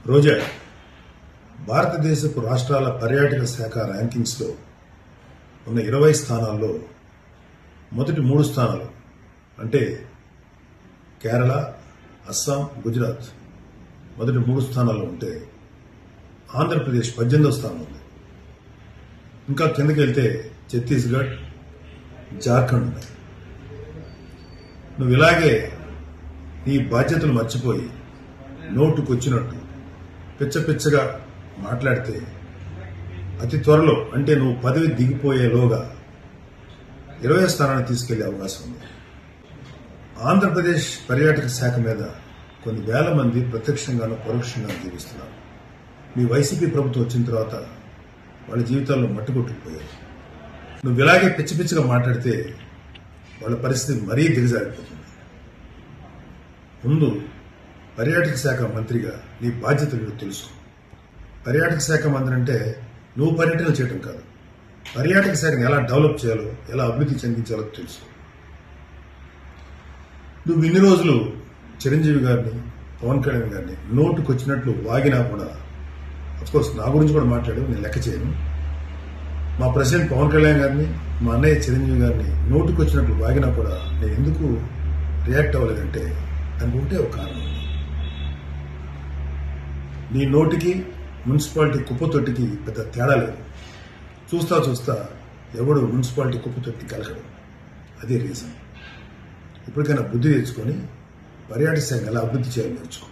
రోజా భారతదేశపు రాష్ట్రాల పర్యాటక శాఖ ర్యాంకింగ్స్లో ఉన్న ఇరవై స్థానాల్లో మొదటి మూడు స్థానాలు అంటే కేరళ అస్సాం గుజరాత్ మొదటి మూడు స్థానాల్లో ఉంటే ఆంధ్రప్రదేశ్ పద్దెనిమిదో స్థానం ఉంది ఇంకా కిందకి వెళ్తే ఛత్తీస్గఢ్ జార్ఖండ్ ఉన్నాయి నువ్వు ఇలాగే నీ బాధ్యతలు మర్చిపోయి నోటుకొచ్చినట్టు పిచ్చ పిచ్చగా మాట్లాడితే అతి త్వరలో అంటే నువ్వు పదవి దిగిపోయేలోగా ఇరవై స్థానాన్ని తీసుకెళ్లే అవకాశం ఉంది ఆంధ్రప్రదేశ్ పర్యాటక శాఖ మీద కొన్ని వేల మంది ప్రత్యక్షంగానూ పరోక్షంగానూ జీవిస్తున్నారు మీ వైసీపీ ప్రభుత్వం వచ్చిన తర్వాత వాళ్ళ జీవితాల్లో మట్టుకొట్టుకుపోయారు నువ్వు ఇలాగే పిచ్చి పిచ్చిగా మాట్లాడితే వాళ్ళ పరిస్థితి మరీ దిగజారిపోతుంది ముందు పర్యాటక శాఖ మంత్రిగా నీ బాధ్యతలు తెలుసుకో పర్యాటక శాఖ మంత్రి అంటే నువ్వు పర్యటనలు చేయడం కాదు పర్యాటక శాఖను ఎలా డెవలప్ చేయాలో ఎలా అభివృద్ధి చెందించాలో తెలుసు నువ్వు ఇన్ని రోజులు చిరంజీవి గారిని పవన్ కళ్యాణ్ గారిని నోటుకు వచ్చినట్లు వాగినా కూడా కోర్స్ నా గురించి కూడా మాట్లాడు నేను లెక్క చేయను మా ప్రెసిడెంట్ పవన్ కళ్యాణ్ గారిని మా అన్నయ్య చిరంజీవి గారిని నోటుకు వచ్చినట్లు వాగినా కూడా నేను ఎందుకు రియాక్ట్ అవ్వలేదంటే దానికి ఉంటే ఒక కారణం ఉంది నీ నోటికి మున్సిపాలిటీ కుప్పతొట్టికి పెద్ద తేడా లేదు చూస్తా చూస్తా ఎవడు మున్సిపాలిటీ కుప్పతొట్టి కలగడు అదే రీజన్ ఇప్పటికైనా బుద్ధి తెచ్చుకొని పర్యాటక శాఖ ఎలా అభివృద్ధి చేయాలో నేర్చుకో